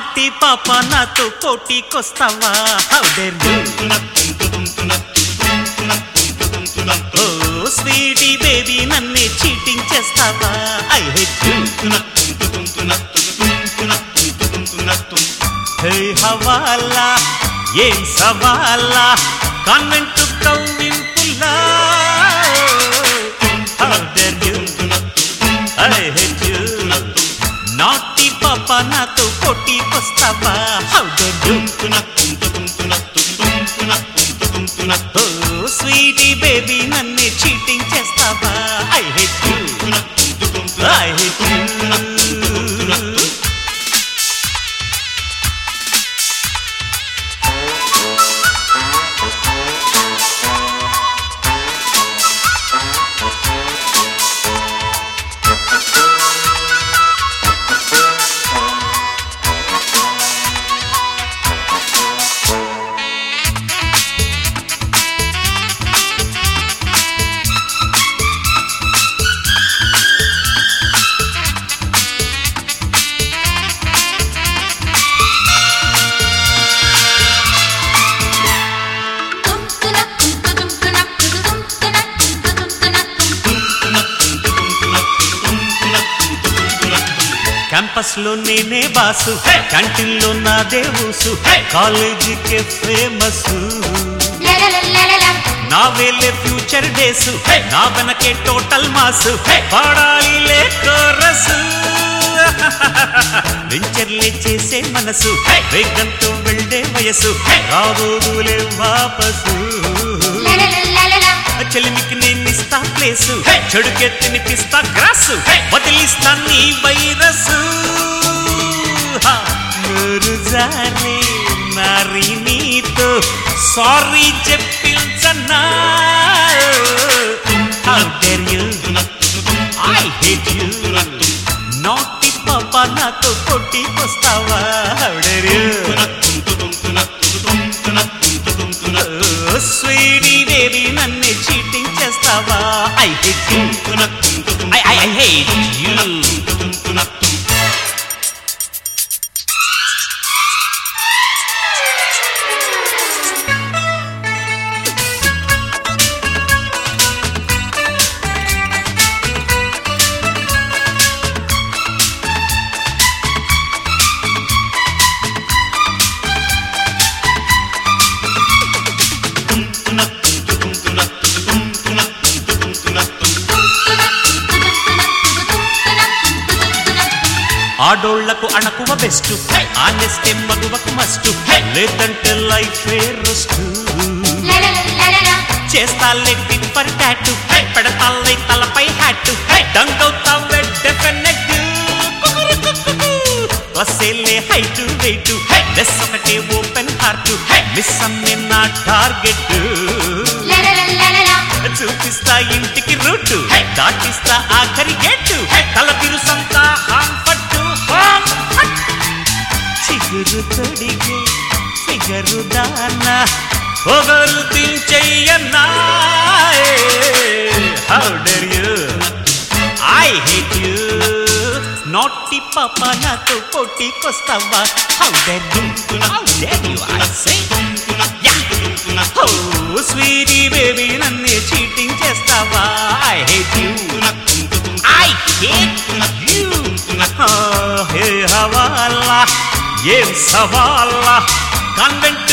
నాటి పాప నాతో పోటీకొస్తావా how dare you oh sweety baby నన్నే చీటింగ్ చేస్తావా ఐ హెట్ యూ హే హవాలా ఏం సవాలా కాన్వెంట్ కవ్వింపుల్లా how dare you I hate you naughty పాప నాతో పోటీకొస్తావా how dare you oh sweety baby నన్నే చీటింగ్ చేస్తావా I hate you I hate you campus లో నేనే బాసు క్యాంటీన్ లో నా దేవూసు కాలేజీకే ఫేమస్ నా వేలే ఫ్యూచర్ డేస్ నా వెనకే టోటల్ మాస్ పాడాలి లే కోరస్ వెంచర్లే చేసే మనసు వేగంతో వెళ్ళే వయసు రాబోదులే వాపసు చెలిమికి నేను ఇస్తా ప్లేసు చెడుకే తినిపిస్తా గ్రాస్ వదిలిస్తా నీ వైరస్ జానే నారి నీతో సారీ చెప్పించన్నా how dare you I hate you naughty పాప నాతో కొట్టికొస్తావా how dare you sweety baby నన్ను చీటింగ్ చేస్తావా I hate you I I I hate you ఆడోళ్లకు అణకువ బెస్ట్ ఆనెస్టే మగువకు మస్ట్ లేదంటే లైఫ్ రెస్ట్ చేస్తాలే టిప్పర్ టాటు పెడతాలే తలపై హ్యాట్ డంగవుతావే డెఫినెట్ వసేలే హైట్ వెయిట్ లెస్ ఒకటే ఓపెన్ హార్ట్ మిస్ అమ్మే నా టార్గెట్ చూపిస్తా ఇంటికి రూటు దాటిస్తా ఆఖరి గేటు తల తిరుసంతా హాన్ పట్టు హాన్ పట్. చిగురు తొడిగే ఫిగరు దాన పొగరు దించెయ్యన్నా how dare you I hate you naughty పాప నాతో పోటీకొస్తావా how dare you how dare you I say oh sweety baby నన్నే చీటింగ్ చేస్తావా I hate you I hate you hey హవాలా ఏం సవాలా కాన్వెంట్